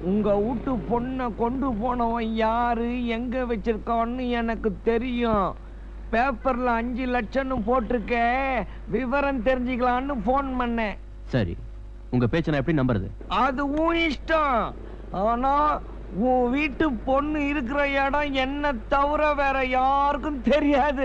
உங்க வீட்டு பொண்ணை கொண்டு போனவன் யாரு எங்க வச்சிருக்கான்னு எனக்கு தெரியும் பேப்பர்ல அஞ்சு லட்சம்னு போட்டிருக்க விவரம் தெரிஞ்சுக்கலான்னு ஃபோன் பண்ணேன் சரி உங்க பேச்சை நான் எப்படி நம்புறது அது உன் இஷ்டம் ஆனா உன் வீட்டு பொண்ணு இருக்கிற இடம் என்ன தவிர வேற யாருக்கும் தெரியாது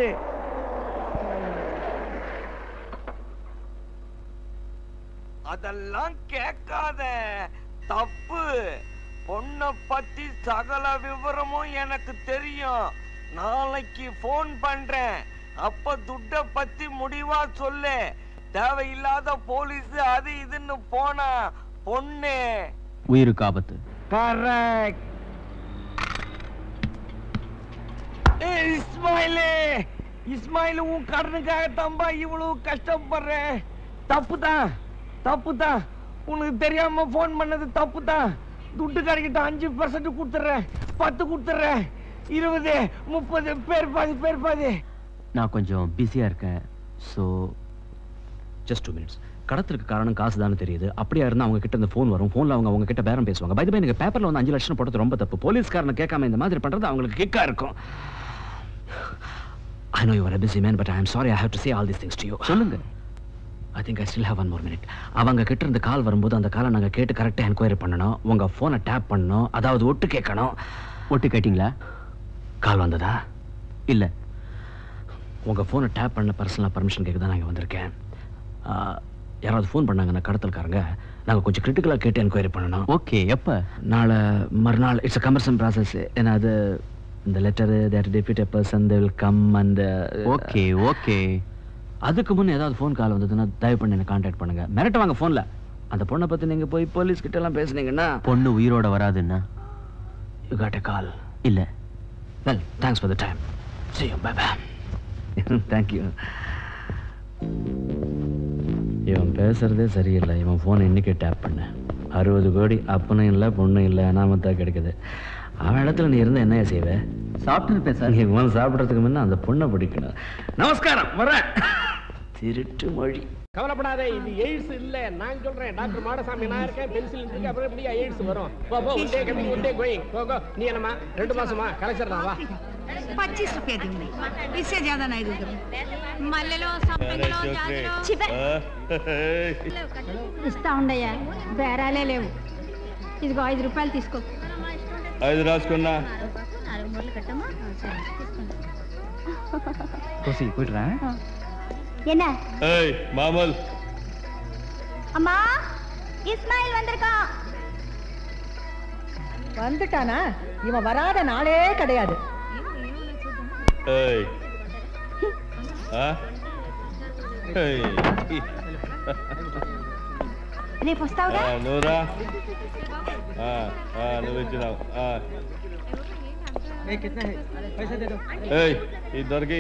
அதெல்லாம் கேட்காத தப்பு பொண்ணை பத்தி சகல விவரமும் எனக்கு தெரியும் நாளைக்கு ஃபோன் பண்றேன் அப்ப துட்ட பத்தி முடிவா சொல்லு தேவையில்லாத போலீஸ் அது இதுன்னு போனா பொண்ணு உயிருக்கு ஆபத்து கரெக்ட் இஸ்மாயிலே இஸ்மாயில் உன் கடனுக்காக தம்பா இவ்வளவு கஷ்டப்படுறேன் தப்பு தான் தப்பு தான் உனக்கு தெரியாம ஃபோன் பண்ணது தப்பு தான் துட்டு கடைக்கிட்ட அஞ்சு பர்சன்ட் கொடுத்துட்றேன் பத்து கொடுத்துட்றேன் இருபது முப்பது பேர் பாதி பேர் பாதி நான் கொஞ்சம் பிஸியா இருக்கேன் ஸோ ஜஸ்ட் டூ மினிட்ஸ் கடத்தலுக்கு காரணம் காசு தானே தெரியுது அப்படியா இருந்தா அவங்க கிட்ட இந்த ஃபோன் வரும் ஃபோன்ல அவங்க அவங்க கிட்ட பேரம் பேசுவாங்க பை பை எனக்கு பேப்பர்ல வந்து அஞ்சு லட்சம் போட்டது ரொம்ப தப்பு போலீஸ்காரனை கேட்காம இந்த மாதிரி பண்றது அவங்களுக்கு கிக்கா இருக்கும் I know you're busy man but I am sorry I have to say all these things to you சொல்லுங்க I think I still have one more minute அவங்க கிட்ட இருந்து கால் வரும்போது அந்த காலை நாங்க கேட்டு கரெக்டாக என்கொயரி பண்ணணும் உங்க ஃபோனை டேப் பண்ணணும் அதாவது ஒட்டு கேட்கணும் ஒட்டு கேட்டிங்களா கால் வந்ததா இல்ல உங்க ஃபோனை டேப் பண்ண பர்சனலாக பர்மிஷன் கேட்க தான் நாங்கள் வந்திருக்கேன் ஆ, யாராவது ஃபோன் பண்ணாங்கன்னா கடத்தல்காரங்க நாங்கள் கொஞ்சம் கிரிட்டிக்கலாக கேட்டு என்கொயரி பண்ணணும் ஓகே எப்ப நாளை மறுநாள் இட்ஸ் அ கமர்ஷியல் ப்ராசஸ் ஏன்னா அது இந்த letter that depute person they will come அந்த ஓகே ஓகே அதுக்கு முன்னே ஏதாவது ஃபோன் கால் வந்ததுன்னா தயவு பண்ணி என்ன கான்டாக்ட் பண்ணுங்க மிரட்ட வாங்க ஃபோனில் அந்த பொண்ணை பற்றி நீங்கள் போய் போலீஸ் கிட்ட எல்லாம் பேசுனீங்கன்னா பொண்ணு உயிரோட வராதுன்னா யூ காட் எ கால் இல்ல well thanks for the time see you bye bye thank you இவன் பேசுறதே சரியில்லை இவன் ஃபோனை இன்னைக்கு டேப் பண்ண அறுபது கோடி அப்பனும் இல்லை பொண்ணும் இல்லை அனாமத்தா கிடைக்குது அவன் இடத்துல நீ இருந்தா என்ன செய்வே சாப்பிட்டு நீ இவன் சாப்பிட்றதுக்கு முன்ன அந்த பொண்ணை பிடிக்கணும் நமஸ்காரம் வரேன் திருட்டு மொழி கவலைப்படாத இது எய்ட்ஸ் இல்ல நான் சொல்றேன் டாக்டர் மாடசாமி நான் இருக்கேன் பென்சில் இருக்கு அப்புறம் எப்படி எய்ட்ஸ் வரும் போ போ உண்டே கம்மி உண்டே கோயிங் போ கோ நீ என்னமா ரெண்டு மாசமா கலெக்டர் தான் வா पच्चीस रुपया दूंगी इससे ज्यादा नहीं दूंगी మల్లెలో సంపెంగలో జాజులో ఇస్తా ఉండయ్యా బేరాలే లేవు ఇదిగో ఐదు రూపాయలు తీసుకో ఐదు రాసుకున్నా నాలుగు మూరలు కట్టమ్మా సరే తీసుకోండి கோசி போயிடுறேன் என்ன ஏய் மாமல் அம்மா இஸ்மாயில் வந்திருக்கான் வந்துட்டானா இவன் வராத நாளே கிடையாது ஏய் ఆ? ఏయ్. రేపు వస్తావుగా ఆ, నువ్వురా ఆ, ఆ, నువ్వు ఇచ్చినావు ఆ. ఏయ్ ఇది దొరికి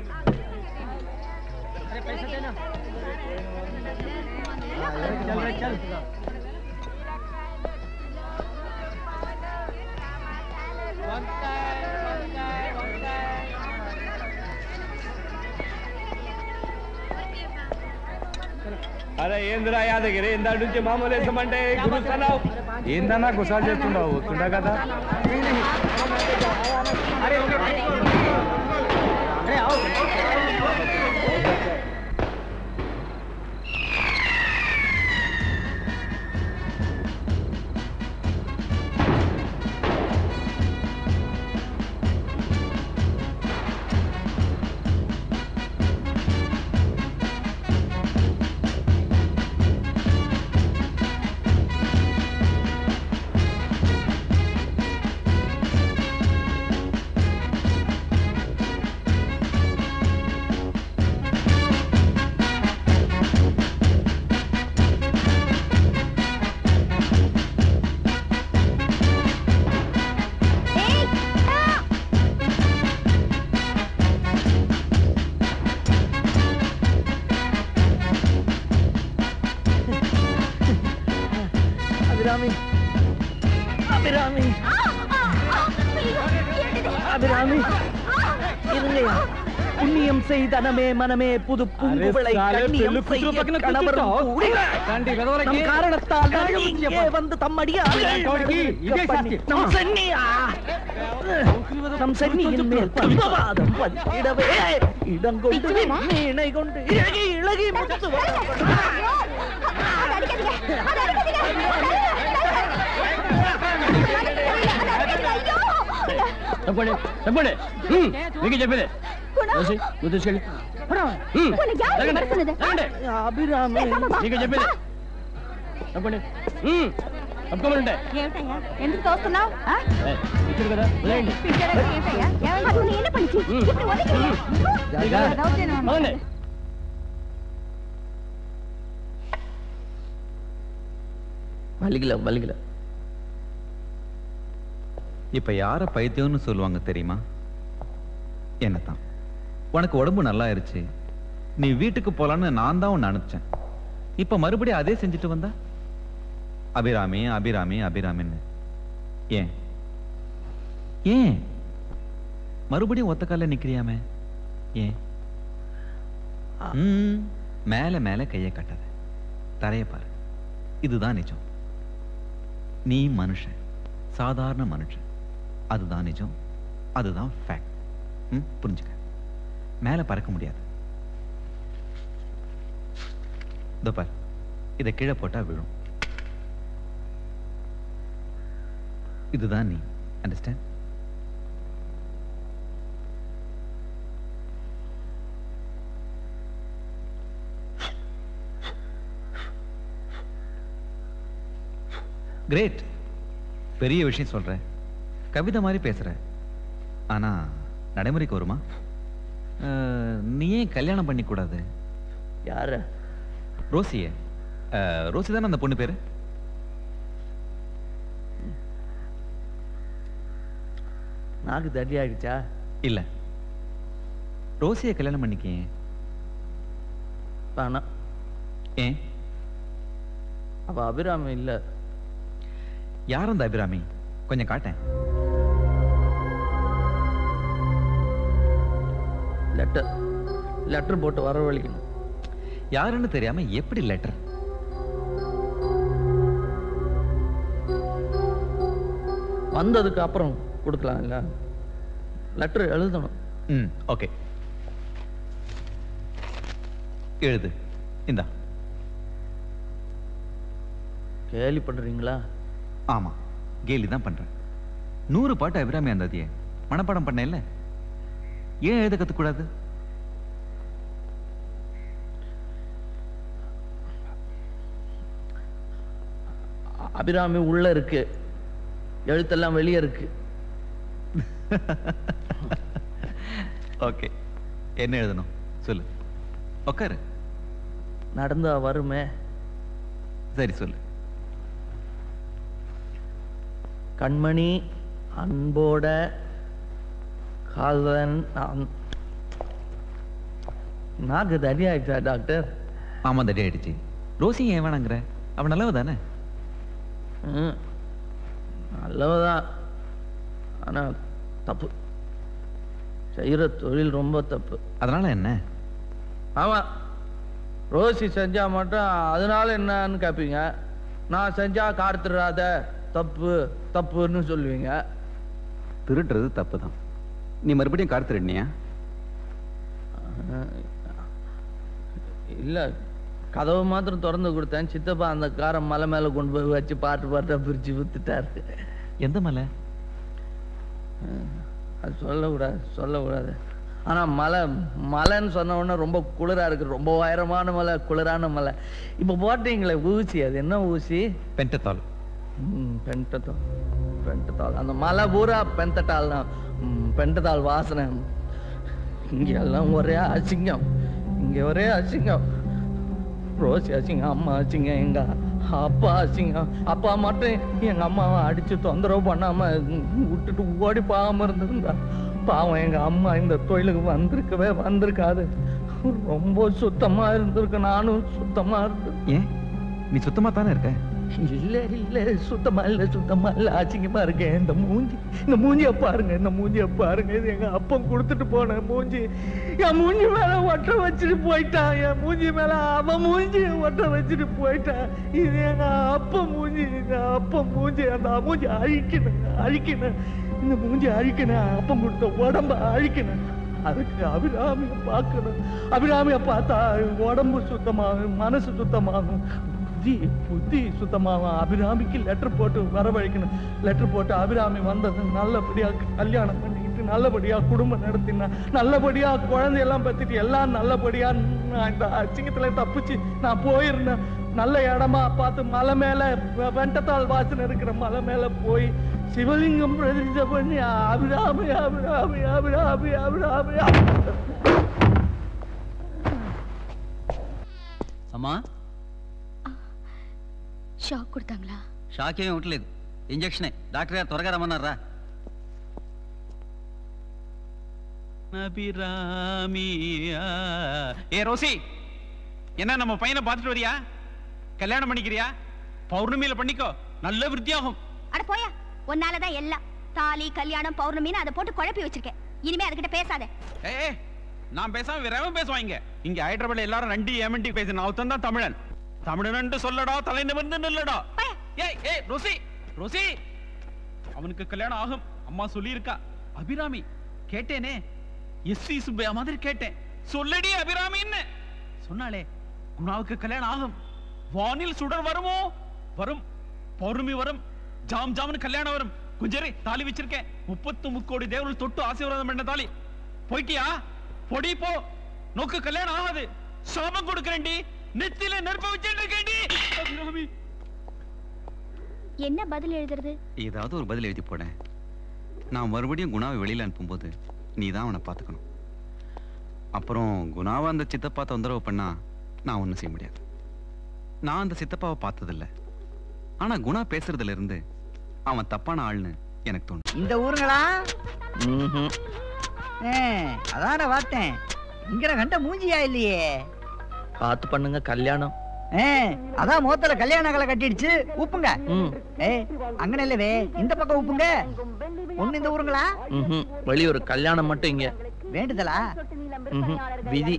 అరే ఏందిరా యాదగిరి ఇందాటి నుంచి మామూలు వేసామంటే గురుస్తున్నావు ఏందన్నా గుసాలు చేస్తుండవు వస్తుండా కదా அபிராமி அபிராமி அபிராமி இருங்கய்யா புண்ணியம் செய்தனமே மனமே புது பூங்குவளை சாலே, கண்ணியம் பெல்லு குத்துரு செய்ய பக்கன கணவரும் குத்துட்டோம். கூடி தாண்டி வெதவரைக்கு. நம் காரணத்தால் தான் கழகம் இங்கே முக்கியப்பா. வந்து தம்மடியார்கள் அதெல்லாம் கவனிக்கி, இதே சாட்சி. நம் சென்னியா நம் சென்னியின் மேல் பத்மபாதம் பதிடவே இடங்கொண்டு மீனை கொண்டு இழகி இழகி முத்து తప్పండి తప్పండి హ్మ్, మీకు చెప్పేది రోసి, నువ్వు తీసుకెళ్ళి హ్మ్, జరగండి, జరగండి. అభిరామి మీకు చెప్పేది తప్పండి హ్మ్, తప్పుకోమనండి ఏమిటయ్యా ఎందుకు తోస్తున్నావు ఏయ్, ఇచ్చారు కదా వదిలేయండి என்ன பண்ணிச்சு இப்படி ஒதுக்கிறீங்க జాగ్రత్త. ரவுத்தேனோ అవునండి மல்லிகல மல்லிகல இப்ப யார பைத்தியம்னு சொல்லுவாங்க தெரியுமா என்னத்தான் உனக்கு உடம்பு நல்லா ஆயிருச்சு நீ வீட்டுக்கு போலான்னு நான் தான் உன்னை அனுப்பிச்சேன் இப்ப மறுபடியும் அதே செஞ்சுட்டு வந்தா அபிராமி அபிராமி அபிராமின்னு ஏன் ஏன் மறுபடியும் ஒத்த கால்ல நிக்கிறியாமே ஏன் ம், மேல மேல கைய கட்டாத தரைய பாரு இதுதான் நிஜம் நீ மனுஷன் சாதாரண மனுஷன் அதுதான் நிஜம் அதுதான் ஃபேக்ட் ம் புரிஞ்சுக்க மேல பறக்க முடியாது இதோ பார் இதை கீழே போட்டா விழும் இதுதான் நீ அண்டர்ஸ்டாண்ட் கிரேட் பெரிய விஷயம் சொல்ற கவிதை மாதிரி பேசுற ஆனா நடைமுறைக்கு வருமா அஹ், நீ ஏன் கல்யாணம் பண்ணி கூடாது யார ரோசிய அஹ், ரோசி தானே அந்த பொண்ணு பேரு நாக்கு தடி ஆயிடுச்சா இல்ல ரோசிய கல்யாணம் பண்ணிக்க வேணாம் ஏன் அவ அபிராமி இல்ல யார் அந்த அபிராமி கொஞ்சம் காட்டேன் லெட்டர் லெட்டர் போட்டு வரவழைக்கணும் யாருன்னு தெரியாம எப்படி லெட்டர் வந்ததுக்கு அப்புறம் கொடுக்கலாம் இல்ல லெட்டர் எழுதணும் ம் ஓகே எழுது இந்தா கேலி பண்றீங்களா ஆமா கேலி தான் பண்றேன் நூறு பாட்டு அபிராமி அந்தாதியே மனப்பாடம் பண்ண இல்ல ஏன் எழுத கத்துக்கூடாது அ- அபிராமி உள்ள இருக்கு எழுத்தெல்லாம் வெளியே இருக்கு ஓகே என்ன எழுதணும் சொல்லு உட்காரு நடந்தா வருமே சரி சொல்லு கண்மணி அன்போட காதலன் நான்- நாக்கு தடி ஆயிடுச்சா டாக்டர் ஆமா தடி ஆயிடுச்சு ரோசி ஏன் வேணாங்கிற அவன் நல்லவ தானே ம், நல்லவதான் ஆனா தப்பு செய்யற தொழில் ரொம்ப தப்பு அதனால என்ன ஆமா ரோசி செஞ்சா மட்டும் அதனால என்னன்னு கேட்பீங்க நான் செஞ்சா கார்த்துறாத தப்பு தப்புன்னு சொல்லுவீங்க திருடுறது தப்பு தான் நீ மறுபடியும் கார் திருடினியா அஹ், இல்ல கதவு மாத்திரம் திறந்து கொடுத்தேன் சித்தப்பா அந்த காரை மலை மேல கொண்டு போய் வச்சு பாட்டு பாட்டா பிரிச்சு வித்துட்டாரு எந்த மலை அஹ், அது சொல்லக்கூடாது சொல்லக்கூடாது ஆனா மலை மலைன்னு சொன்ன உடனே ரொம்ப குளிரா இருக்கு ரொம்ப உயரமான மலை குளிரான மலை இப்ப போட்டீங்களே ஊசி அது என்ன ஊசி பென்டத்தால் ம், பென்டதால் பென்டதால் அந்த மலை பூரா பென்டதால் தான் ம், பென்டதால் வாசனை இங்க எல்லாம் ஒரே அசிங்கம் இங்க ஒரே அசிங்கம் ரோசி அசிங்கம் அம்மா அசிங்கம் எங்க அப்பா அசிங்கம் அப்பா மட்டும் எங்க அம்மாவை அடிச்சு தொந்தரவு பண்ணாம விட்டுட்டு ஓடி போகாம இருந்திருந்தா பாவம் எங்க அம்மா இந்த தொழிலுக்கு வந்திருக்கவே வந்திருக்காது ரொம்ப சுத்தமா இருந்திருக்கு நானும் சுத்தமா இருந்து ஏன் நீ சுத்தமா தானே இருக்க இல்ல இல்ல சுத்தமா இல்ல சுத்தமா இல்ல அசிங்கமா இருக்கேன் இந்த மூஞ்சி இந்த மூஞ்சிய பாருங்க இந்த மூஞ்சிய பாருங்க இது எங்க அப்பன் கொடுத்துட்டு போன மூஞ்சி என் மூஞ்சி மேல ஒட்ட வச்சுட்டு போயிட்டான் என் மூஞ்சி மேல அவன் மூஞ்சி ஒட்ட வச்சுட்டு போயிட்டான் இது எங்க அப்பா மூஞ்சி எங்க அப்பா மூஞ்சி அந்த மூஞ்சி அழிக்கணும் அழிக்கணும் இந்த மூஞ்சி அழிக்கணும் அப்பன் கொடுத்த உடம்ப அழிக்கணும் அதுக்கு அபிராமிய பார்க்கணும் அபிராமிய பார்த்தா உடம்பு சுத்தமாகும் மனசு சுத்தமாகும் புத்தி புத்தி சுத்தமாகும் அபிராமிக்கு லெட்டர் போட்டு வரவழைக்கணும் லெட்டர் போட்டு அபிராமி வந்தது நல்லபடியா கல்யாணம் பண்ணிக்கிட்டு நல்லபடியா குடும்பம் நடத்தினா நல்லபடியா குழந்தையெல்லாம் பத்திட்டு எல்லாம் நல்லபடியா நான் இந்த அச்சிங்கத்துல தப்பிச்சு நான் போயிருந்தேன் நல்ல இடமா பார்த்து மலை மேல வெ- வெண்டத்தாள் வாசனை இருக்கிற மலை மேல போய் சிவலிங்கம் பிரதிஷ்டை பண்ணி அபிராமி அபிராமி அபிராமி அபிராமி అమ్మా షాక్ కొడతాంగ్లా షాక్ ఏమీ ఇవ్వట్లేదు ఇంజక్షనే డాక్టర్ గారు త్వరగా రమ్మన్నారా ஏ ரோசி என்ன நம்ம பையனை பார்த்துட்டு வரியா கல்யாணம் பண்ணிக்கிறியா பௌர்ணமியில பண்ணிக்கோ நல்ல விருத்தியாகும் அட போயா உன்னாலதான் எல்லாம் தாலி கல்யாணம் பௌர்ணமின்னு அதை போட்டு குழப்பி வச்சிருக்கேன் இனிமே அதுகிட்ட பேசாத ஏ ஏ, நான் பேசாம வேற எவன் பேசுவான் இங்க இங்க ஹைதராபாத்ல எல்லாரும் ரெண்டு ஏமண்டி பேசின அவத்தன் தான் தமிழன் தமிழன் சொல்லடா தலை நிமிர்ந்து நில்லடா ஏய் ஏய் ரோசி ரோசி அவனுக்கு கல்யாணம் ஆகும் அம்மா சொல்லியிருக்கா அபிராமி கேட்டேனே எஸ்சி சுப்பையா மாதிரி கேட்டேன் சொல்லடி அபிராமின்னு சொன்னாளே குணாவுக்கு கல்யாணம் ஆகும் வானில் சுடர் வருமோ வரும் பௌர்ணமி வரும் ஜாம் ஜாம்னு கல்யாணம் வரும் குஞ்சரி தாலி வச்சிருக்கேன் முப்பத்து முக்கோடி தேவர்கள் தொட்டு ஆசீர்வாதம் பண்ண தாலி போயிட்டியா பொடி போ நோக்கு கல்யாணம் ஆகாது சாபம் கொடுக்கறேன்டி நெத்தில நெருப்ப வச்சுட்டு இருக்கேன்டி அபிராமி என்ன பதில் எழுதுறது ஏதாவது ஒரு பதில் எழுதி போட நான் மறுபடியும் குணாவை வெளியில அனுப்பும்போது நீ தான் அவனை பார்த்துக்கணும் அப்புறம் குணாவை அந்த சித்தப்பா தொந்தரவு பண்ணா நான் ஒன்றும் செய்ய முடியாது நான் அந்த சித்தப்பாவை பார்த்ததில்ல ஆனா குணா பேசுறதுல இருந்து அவன் தப்பான ஆள்னு எனக்கு தோணும் இந்த ஊருங்களா ஏ, அதான பார்த்தேன் இங்கிற கண்ட மூஞ்சியா இல்லையே பார்த்து பண்ணுங்க கல்யாணம் ஏ, அதான் முகத்துல கல்யாண கலை கட்டிடுச்சு உப்புங்க ஏ அங்கன இல்லவே இந்த பக்கம் உப்புங்க ஒண்ணு இந்த ஊருங்களா ம்ஹும். வெளியூர் கல்யாணம் மட்டும் இங்க வேண்டுதலா ம்ஹும். விதி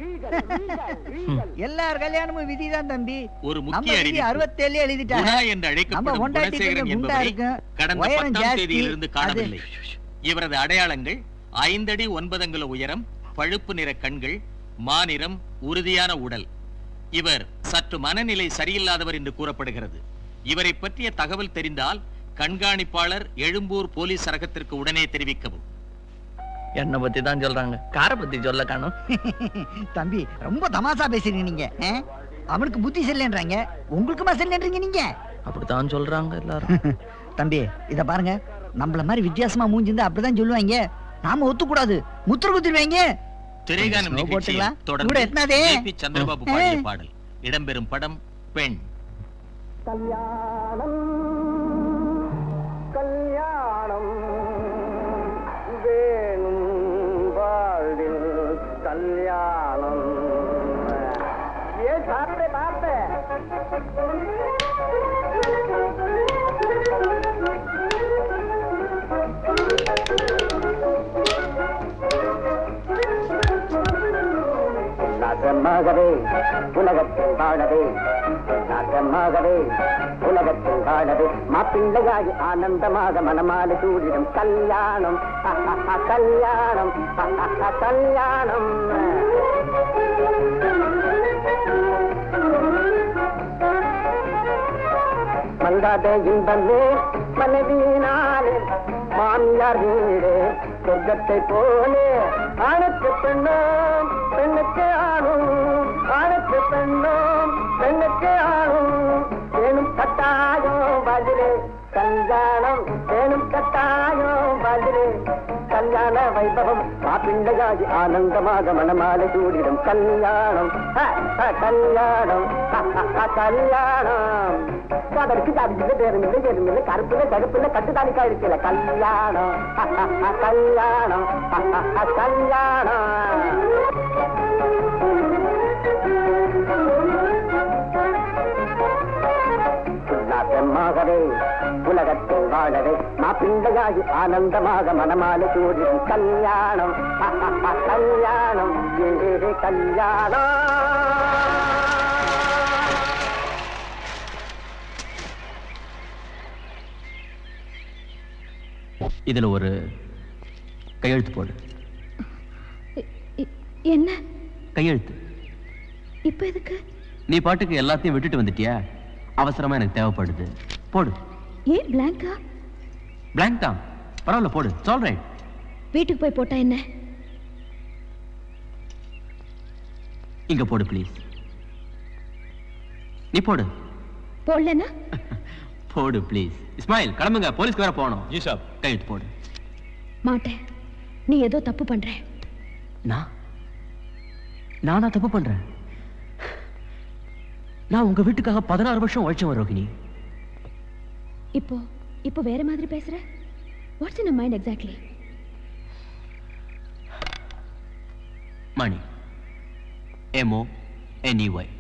எல்லார் கல்யாணமும் விதிதான் தம்பி ஒரு நம்ம முக்கிய விதி அறிவிப்பு. அறுபத்தேழு குணா எழுதிட்டாங்க என்று நம்ம அழைக்கப்படும் பொண்டாட்டி குணசேகரன் கொஞ்சம் குண்டா என்பவரை இருக்கும் கடந்த உயரம் பத்தாம் ஜாஸ்தி தேதியிலிருந்து அது காணவில்லை இவரது அடையாளங்கள் ஐந்தடி ஒன்பதங்குல உயரம் பழுப்பு நிற கண்கள் மாநிறம் உறுதியான உடல் இவர் சற்று மனநிலை சரியில்லாதவர் என்று கூறப்படுகிறது இவரை பற்றிய தகவல் தெரிந்தால் கண்காணிப்பாளர் எழும்பூர் போலீஸ் சரகத்திற்கு உடனே தெரிவிக்கவும் என்னை பத்தி தான் சொல்றாங்க காரை பத்தி சொல்ல காணும் தம்பி ரொம்ப தமாசா பேசுறீங்க நீங்க ஆ? அவனுக்கு புத்தி செல்லன்றாங்க உங்களுக்குமா செல்லன்றீங்க நீங்க அப்படித்தான் சொல்றாங்க எல்லாரும் தம்பி இத பாருங்க நம்மள மாதிரி வித்தியாசமா மூஞ்சிருந்தா அப்படிதான் சொல்லுவாங்க நாம ஒத்துக்கூடாது முத்திர குத்திடுவாங்க திரைகானம் Snow நிகழ்ச்சியில் போட்டுக்கலாம். தொடர்ந்து கூட எத்தனாவது? ஜே.பி. சந்திரபாபு பாடிய ஆ. பாடல் இடம்பெறும் படம் பெண் கல்யாணம் வேணும் வாழ்வில் கல்யாணம் ஏ சாப்பிட்டு பார்த்து நாசமாகவே உலகத்தில் வாழவே நாசமாகவே உலகத்தில் வாழவே மாப்பிள்ளையாகி ஆனந்தமாக மனமாலை சூடிடும் கல்யாணம் கல்யாணம் கல்யாணம் மங்காத இன்பமே மனைவியினாலே மாமியார் வீடு சொர்க்கத்தை போலே ஆணுக்கு பெண்ணோம் பெண்ணுக்கு ஆணும் ஆணுக்கு பெண்ணோம் பெண்ணுக்கு ஆணும் வேணும் கட்டாயம் பதிலே கல்யாணம் வேணும் கட்டாயம் பதிலே கல்யாண வைபவம் மாப்பிள்ளையாகி ஆனந்தமாக மனமாலை சூடிடும் கல்யாணம் ஹ, ஹ, கல்யாணம் ஹ, ஹ, ஹ, கல்யாணம் அதற்கு அதுக்கு பேருமில்லை எதுமில்லை கருப்பில்லை கருப்பில்லை கட்டுத்தானிக்கா இருக்கல கல்யாணம் ஹ, ஹ, ஹ, கல்யாணம் ஹ, ஹ, ஹ, கல்யாணம் ஆனந்தமாகவே உலகத்தில் வாழவே மாப்பிண்டையாகி ஆனந்தமாக மனமாலை கூடிடும் கல்யாணம் கல்யாணம் ஏ கல்யாணம் இதுல ஒரு கையெழுத்து போடு என்ன கையெழுத்து இப்ப எதுக்கு நீ பாட்டுக்கு எல்லாத்தையும் விட்டுட்டு வந்துட்டியா அவசரமா எனக்கு தேவைப்படுது போடு ஏன் பிளாங்கா பிளாங்க் தான் பரவாயில்ல போடு சால் ரைட் வீட்டுக்கு போய் போட்டா என்ன இங்க போடு ப்ளீஸ் நீ போடு போடலன்னா போடு ப்ளீஸ் இஸ்மாயில் கிளம்புங்க போலீஸ்க்கு வேற போகணும் ஜி சாப் கையெழுத்து போடு மாட்டேன் நீ ஏதோ தப்பு பண்ற நான் நானா தப்பு பண்றேன் நான் உங்க வீட்டுக்காக பதினாறு வருஷம் உழைச்சவன் ரோகிணி இப்போ இப்போ வேற மாதிரி பேசுற what's in mind exactly money M O N E Y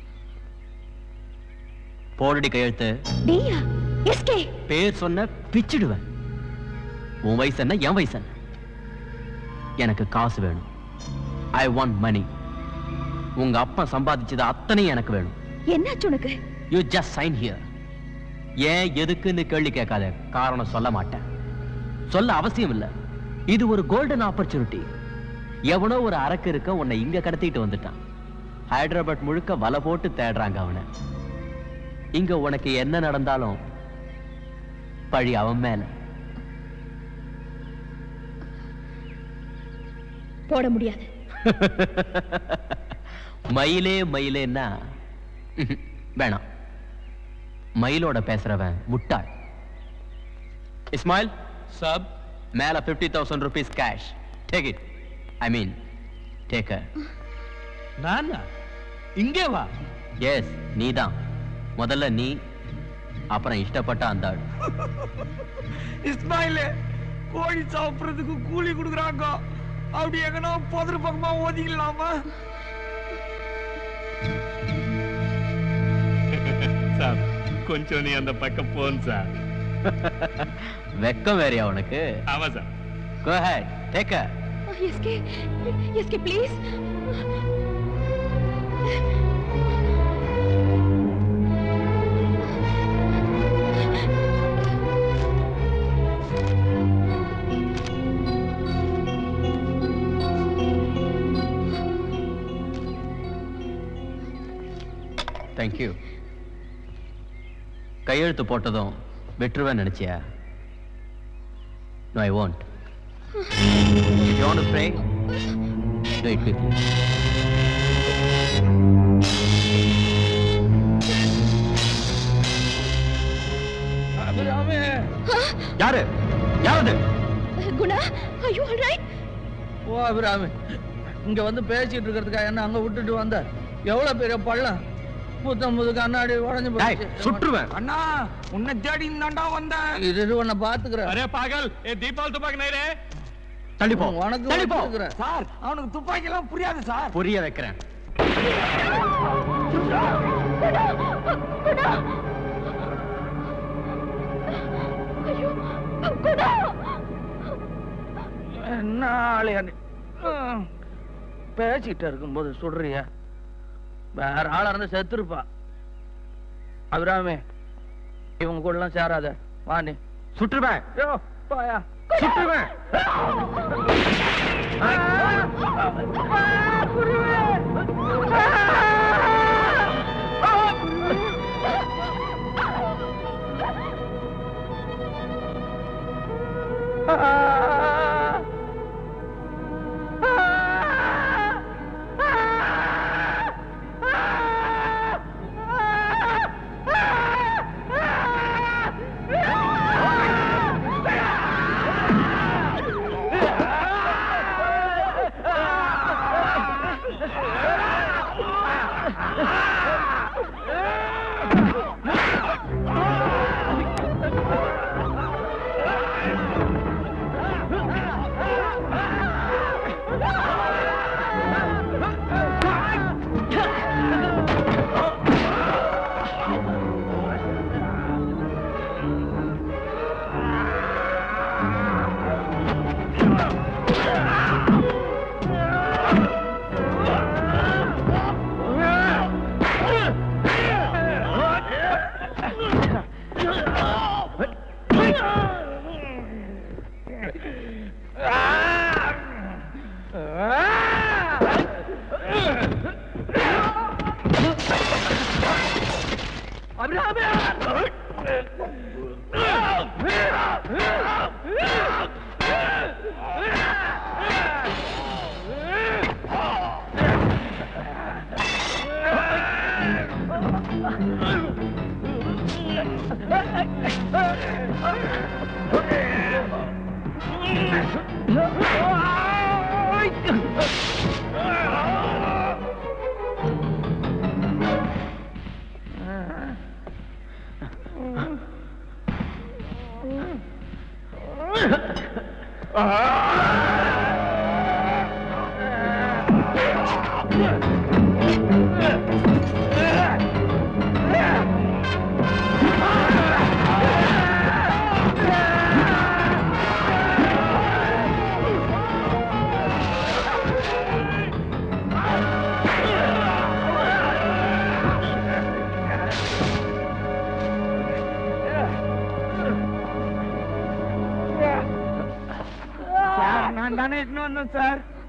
போடடி கையெழுத்து டியா எஸ்கே பேர் சொன்ன பிச்சிடுவேன் உன் வயசு என்ன என் வயசு என்ன எனக்கு காசு வேணும் ஐ வாண்ட் மணி உங்க அப்பா சம்பாதிச்சது அத்தனையும் எனக்கு வேணும் என்னாச்சு உனக்கு யூ ஜஸ்ட் சைன் ஹியர் ஏன் எதுக்குன்னு கேள்வி கேட்காத காரணம் சொல்ல மாட்டேன் சொல்ல அவசியம் இல்ல இது ஒரு கோல்டன் ஆப்பர்ச்சுனிட்டி எவனோ ஒரு அரக்கு இருக்க உன்னை இங்க கடத்திட்டு வந்துட்டான் ஹைதராபாத் முழுக்க வலை போட்டு தேடுறாங்க அவனை இங்க உனக்கு என்ன நடந்தாலும் பழி அவன் மேல போட முடியாது மயிலே மயிலேன்னா ம்ஹும், வேணாம் மயிலோட பேசுறவன் முட்டாள் இஸ்மாயில் சப் மேல fifty thousand rupees cash take it I mean take நானா இங்கே வா எஸ் நீதான் முதல்ல நீ அப்புறம் இஷ்டப்பட்ட அந்த ஆள் இஸ்மாயில கோழி சாப்பிடுறதுக்கு கூலி கொடுக்குறாங்க அப்படி எங்கனா பொதறு பக்கமா ஒதுக்கலாமா சார் கொஞ்சம் நீ அந்த பக்கம் போன் சார் வெக்கம் வேறையா உனக்கு ஆமா சார் கோ ஹெட் டேக் எஸ்கே எஸ்கே ப்ளீஸ் தேங்க்யூ கையெழுத்து போட்டதும் விட்டுருவேன் நினைச்சியா no I want you want to pray to it quickly அபிராமே யாரு யாரது Guna are you all right ஓ அபிராமி இங்க வந்து பேசிட்டு இருக்கிறதுக்காக என்ன அங்க விட்டுட்டு வந்த எவ்வளவு பெரிய பள்ளம் புத்தம்பது கண்ணாடி உடஞ்சு போச்சு சுற்றுவேன் அண்ணா உன்னை தேடி தாண்டா வந்தேன் இது இது உன்னை பாத்துக்கிறேன் அரே பாகல் ஏ தீபாவளி துப்பாக்கி நைரே தள்ளி போ உனக்கு தள்ளி போ வச்சிருக்கிறேன். சார் அவனுக்கு துப்பாக்கி எல்லாம் புரியாது சார் புரிய வைக்கிறேன் என்ன ஆளையா நீ? ம். பேசிட்டு இருக்கும்போது சுடுறியா வேற ஆளா இருந்தா செத்துருப்பா அபிராமி இவங்க கூட எல்லாம் சேராத வா நீ சுற்றுவேன் யோ பாயா சுற்றுவேன் சார் நான் தானே இட்டுன்னு வந்தேன் சார்